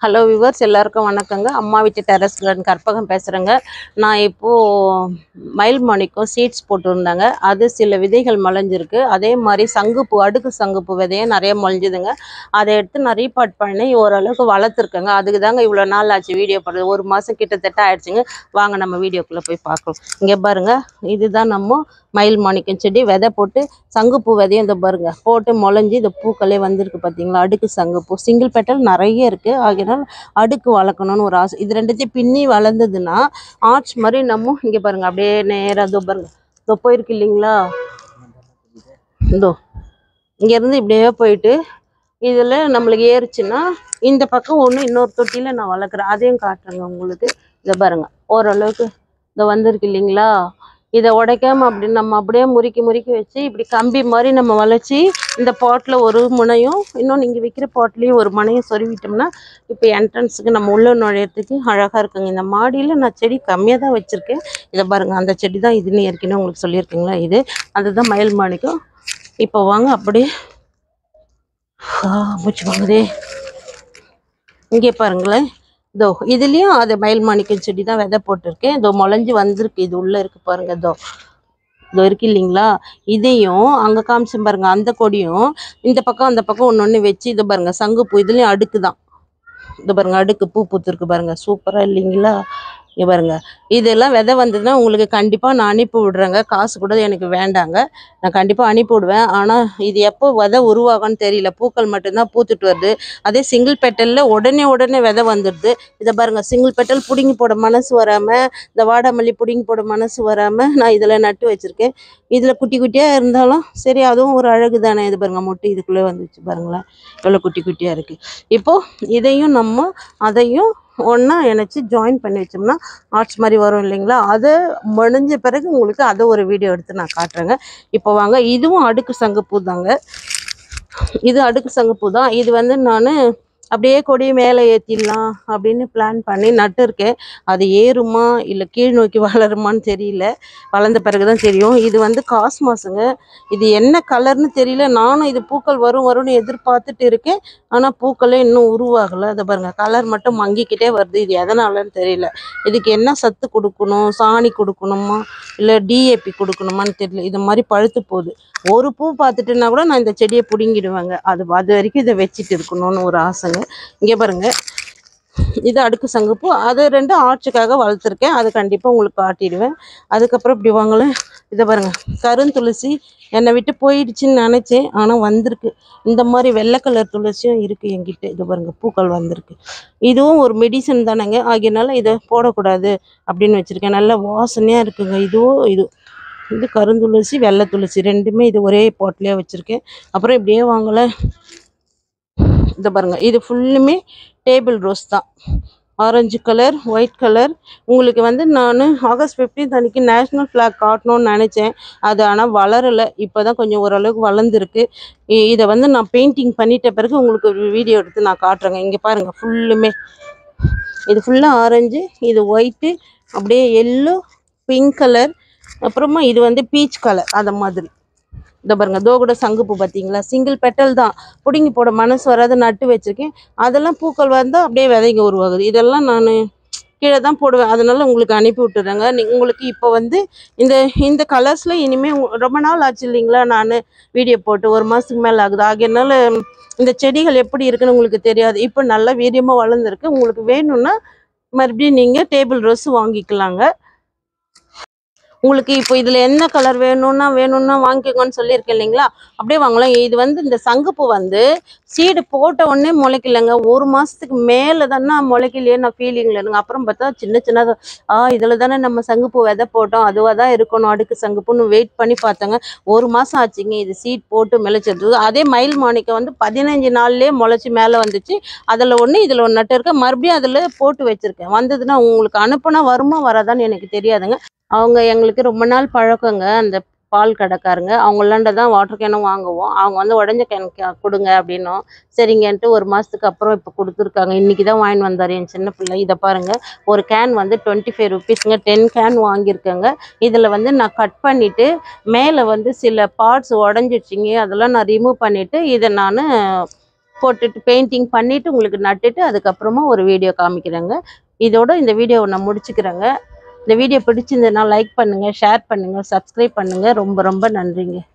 hello viewers எல்லாருக்கும் வணக்கங்க அம்மா வீட்டு டெரஸ் கார்டன் கற்பகம் பேசுகிறேங்க நான் இப்போது மயில் மாணிக்கம் சீட்ஸ் போட்டிருந்தாங்க அது சில விதைகள் முளைஞ்சிருக்கு அதே மாதிரி சங்குப்பூ அடுக்கு சங்குப்பூ விதையும் நிறைய முளைஞ்சுதுங்க அதை எடுத்து நான் ரீபார்ட் பண்ணி ஓரளவுக்கு வளர்த்துருக்கேங்க அதுக்கு தாங்க இவ்வளோ நாள் ஆச்சு வீடியோ போடுறது ஒரு மாதம் கிட்டத்தட்ட ஆயிடுச்சுங்க வாங்க நம்ம வீடியோக்குள்ளே போய் பார்க்கலாம் இங்கே பாருங்க இதுதான் நம்ம மயில் மாணிக்கம் செடி விதை போட்டு சங்குப்பூ விதையும் இந்த பாருங்க போட்டு முளைஞ்சி இந்த பூக்களே வந்திருக்கு பார்த்தீங்களா அடுக்கு சங்குப்பூ சிங்கிள் பெட்டல் நிறைய இருக்குது ஆகினால் அடுக்கு வளர்க்கணும்னு ஒரு ஆசை இது ரெண்டுத்தையும் பின்னி வளர்ந்ததுன்னா ஆர்ச் மாதிரி நம்ம இங்கே பாருங்க அப்படியே நேராக இதோ பாருங்க இதோ போயிருக்கு இல்லைங்களா இதோ இங்கேருந்து இப்படியே போயிட்டு இதில் நம்மளுக்கு ஏறுச்சுன்னா இந்த பக்கம் ஒன்று இன்னொரு தொட்டியில் நான் வளர்க்குறேன் அதையும் காட்டுறேங்க உங்களுக்கு இதை பாருங்க ஓரளவுக்கு இதை வந்திருக்கு இல்லைங்களா இதை உடைக்காம அப்படி நம்ம அப்படியே முறுக்கி முறுக்கி வச்சு இப்படி கம்பி மாதிரி நம்ம வளைச்சி இந்த பாட்டில் ஒரு முனையும் இன்னொன்று இங்கே விற்கிற பாட்லேயும் ஒரு முனையும் சொருவிட்டோம்னா இப்போ என்ட்ரன்ஸுக்கு நம்ம உள்ள நுழையறதுக்கு அழகாக இருக்குங்க இந்த மாடியில் நான் செடி கம்மியாக தான் வச்சுருக்கேன் இதை பாருங்கள் அந்த செடி தான் இதுன்னு ஏற்கனவே உங்களுக்கு சொல்லியிருக்கீங்களா இது அதுதான் மயில் மாணிக்கம் இப்போ வாங்க அப்படியே ஆ, மூச்சு வாங்குதே இங்கே பாருங்களேன் இதோ இதுலேயும் அது மயில் மாணிக்கம் செடி தான் விதை போட்டிருக்கேன் இதோ முளைஞ்சு வந்திருக்கு இது உள்ளே இருக்கு பாருங்க இதோ இதோ இருக்கு இல்லைங்களா இதையும் அங்கே காமிச்சேன் பாருங்க அந்த கொடியும் இந்த பக்கம் அந்த பக்கம் ஒன்று ஒன்று வச்சு இது பாருங்க சங்குப்பூ இதுலேயும் அடுக்கு தான் இது பாருங்க அடுக்கு பூ பூத்துருக்கு பாருங்க சூப்பராக இல்லைங்களா இங்கே பாருங்க இதெல்லாம் விதை வந்ததுன்னா உங்களுக்கு கண்டிப்பாக நான் அனுப்பி விடுறேங்க காசு கூட எனக்கு வேண்டாங்க நான் கண்டிப்பாக அனுப்பி விடுவேன் ஆனால் இது எப்போ விதை உருவாகும்னு தெரியல பூக்கள் மட்டும்தான் பூத்துட்டு வருது அதே சிங்கிள் பெட்டலில் உடனே உடனே விதை வந்துடுது இதை பாருங்க சிங்கிள் பெட்டல் பிடுங்கி போட மனசு வராமல் இந்த வாடாமல்லி பிடுங்கி போட மனசு வராமல் நான் இதில் நட்டு வச்சுருக்கேன் இதில் குட்டி குட்டியாக இருந்தாலும் சரி அதுவும் ஒரு அழகு தானே இது பாருங்க மொட்டை இதுக்குள்ளே வந்துச்சு பாருங்களேன் எவ்வளோ குட்டி குட்டியாக இருக்குது இப்போது இதையும் நம்ம அதையும் ஒன்றா இணைச்சி ஜாயின் பண்ணி வச்சோம்னா ஆர்ட்ஸ் மாதிரி வரும் இல்லைங்களா அதை முடிஞ்ச பிறகு உங்களுக்கு அதை ஒரு வீடியோ எடுத்து நான் காட்டுறேங்க இப்போ வாங்க இதுவும் அடுக்கு சங்குப்பூ தாங்க இது அடுக்கு சங்குப்பூ தான் இது வந்து நான் அப்படியே கொடியை மேலே ஏற்றிடலாம் அப்படின்னு பிளான் பண்ணி நட்டுருக்கேன் அது ஏறுமா இல்லை கீழ் நோக்கி வளருமான்னு தெரியல வளர்ந்த பிறகு தான் தெரியும் இது வந்து காஸ்மாஸுங்க இது என்ன கலர்னு தெரியல நானும் இது பூக்கள் வரும் வரும்னு எதிர்பார்த்துட்டு இருக்கேன் ஆனால் பூக்களே இன்னும் உருவாகலை அதை பாருங்க கலர் மட்டும் மங்கிக்கிட்டே வருது இது எதனாலன்னு தெரியல இதுக்கு என்ன சத்து கொடுக்கணும் சாணி கொடுக்கணுமா இல்லை டிஏபி கொடுக்கணுமான்னு தெரியல இது மாதிரி பழுத்து போகுது ஒரு பூ பார்த்துட்டுன்னா கூட நான் இந்த செடியை பிடுங்கிடுவேங்க அது அது வரைக்கும் இதை வச்சுட்டு இருக்கணும்னு ஒரு ஆசைங்க இங்கே பாருங்க இது அடுக்கு சங்குப்பூ அது ரெண்டு ஆட்சிக்காக வளர்த்துருக்கேன் அது கண்டிப்பாக உங்களுக்கு காட்டிடுவேன் அதுக்கப்புறம் இப்படி வாங்கலேன் இதை பாருங்க கருந்துளசி என்னை விட்டு போயிடுச்சுன்னு நினச்சேன் ஆனால் வந்திருக்கு இந்த மாதிரி வெள்ளை கலர் துளசியும் இருக்குது என்கிட்ட இது பாருங்க பூக்கள் வந்திருக்கு இதுவும் ஒரு மெடிசன் தானேங்க ஆகியனால இதை போடக்கூடாது அப்படின்னு வச்சுருக்கேன் நல்ல வாசனையாக இருக்குங்க இதுவும் இது இது கருந்துளசி வெள்ளை துளசி ரெண்டுமே இது ஒரே பாட்லேயே வச்சுருக்கேன் அப்புறம் இப்படியே வாங்கலை இதை பாருங்க இது ஃபுல்லுமே டேபிள் ரோஸ் தான் ஆரஞ்சு கலர் ஒயிட் கலர் உங்களுக்கு வந்து நான் ஆகஸ்ட் 15th அன்னைக்கு நேஷ்னல் ஃப்ளாக் காட்டணும்னு நினச்சேன் அது ஆனால் வளரலை இப்போ தான் கொஞ்சம் ஓரளவுக்கு வளர்ந்துருக்கு இ- இதை வந்து நான் பெயிண்டிங் பண்ணிட்ட பிறகு உங்களுக்கு ஒரு வீடியோ எடுத்து நான் காட்டுறேங்க இங்கே பாருங்கள் ஃபுல்லுமே இது ஃபுல்லாக ஆரஞ்சு இது ஒயிட்டு அப்படியே எல்லோ பிங்க் கலர் அப்புறமா இது வந்து பீச் கலர் அந்த மாதிரி இந்த பாருங்க தோ கூட சங்குப்பூ பார்த்தீங்களா சிங்கிள் பெட்டல் தான் பிடுங்கி போட மனசு வராது நட்டு வச்சிருக்கேன் அதெல்லாம் பூக்கள் வந்தால் அப்படியே விதைங்க உருவாகுது இதெல்லாம் நான் கீழே தான் போடுவேன் அதனால உங்களுக்கு அனுப்பி விட்டுறேங்க நீ உங்களுக்கு இப்போ வந்து இந்த இந்த கலர்ஸில் இனிமேல் ரொம்ப நாள் ஆச்சு இல்லைங்களா நான் வீடியோ போட்டு ஒரு மாதத்துக்கு மேலே ஆகுது ஆகையனால இந்த செடிகள் எப்படி இருக்குன்னு உங்களுக்கு தெரியாது இப்போ நல்லா வீரியமாக வளர்ந்துருக்கு உங்களுக்கு வேணும்னா மறுபடியும் நீங்கள் டேபிள் ரோஸ் வாங்கிக்கலாங்க உங்களுக்கு இப்போ இதில் என்ன கலர் வேணும்னா வேணும்னா வாங்கிக்கோங்கன்னு சொல்லியிருக்கேன் இல்லைங்களா அப்படியே வாங்கலாம் இது வந்து இந்த சங்குப்பூ வந்து சீடு போட்ட உடனே முளைக்கலங்க ஒரு மாதத்துக்கு மேலே தானே முளைக்கலையே நான் ஃபீலிங்கில் இருங்க அப்புறம் பார்த்தா சின்ன சின்னதாக ஆ இதில் தானே நம்ம சங்குப்பூ விதை போட்டோம் அதுவாக தான் இருக்கணும் அடுக்கு சங்குப்பூன்னு வெயிட் பண்ணி பார்த்தாங்க ஒரு மாதம் ஆச்சுங்க இது சீட் போட்டு முளைச்சிருக்கு அதே மயில் மாணிக்கம் வந்து பதினஞ்சு நாள்லேயே முளைச்சி மேலே வந்துச்சு அதில் ஒன்று இதில் ஒன்று நட்டு இருக்க மறுபடியும் அதில் போட்டு வச்சுருக்கேன் வந்ததுன்னா உங்களுக்கு அனுப்புனா வருமா வராதான்னு எனக்கு தெரியாதுங்க அவங்க எங்களுக்கு ரொம்ப நாள் பழக்கங்க அந்த பால் கடைக்காரங்க அவங்களாண்ட தான் வாட்டர் கேனும் வாங்குவோம் அவங்க வந்து உடஞ்ச கேன் கே- கொடுங்க அப்படின்னோம் சரிங்கன்ட்டு ஒரு மாதத்துக்கு அப்புறம் இப்போ கொடுத்துருக்காங்க இன்றைக்கி தான் வாங்கிட்டு வந்தார் என் சின்ன பிள்ளை இதை பாருங்கள் ஒரு கேன் வந்து டுவெண்ட்டி ஃபைவ் ருபீஸுங்க டென் கேன் வாங்கியிருக்கேங்க இதில் வந்து நான் கட் பண்ணிவிட்டு மேலே வந்து சில பார்ட்ஸ் உடஞ்சிடுச்சிங்க அதெல்லாம் நான் ரிமூவ் பண்ணிவிட்டு இதை நான் போட்டுட்டு பெயிண்டிங் பண்ணிட்டு உங்களுக்கு நட்டுட்டு அதுக்கப்புறமா ஒரு வீடியோ காமிக்கிறேங்க இதோட இந்த வீடியோவை நான் முடிச்சுக்கிறேங்க இந்த வீடியோ பிடிச்சிருந்ததுன்னா லைக் பண்ணுங்க ஷேர் பண்ணுங்க சப்ஸ்கிரைப் பண்ணுங்க ரொம்ப ரொம்ப நன்றிங்க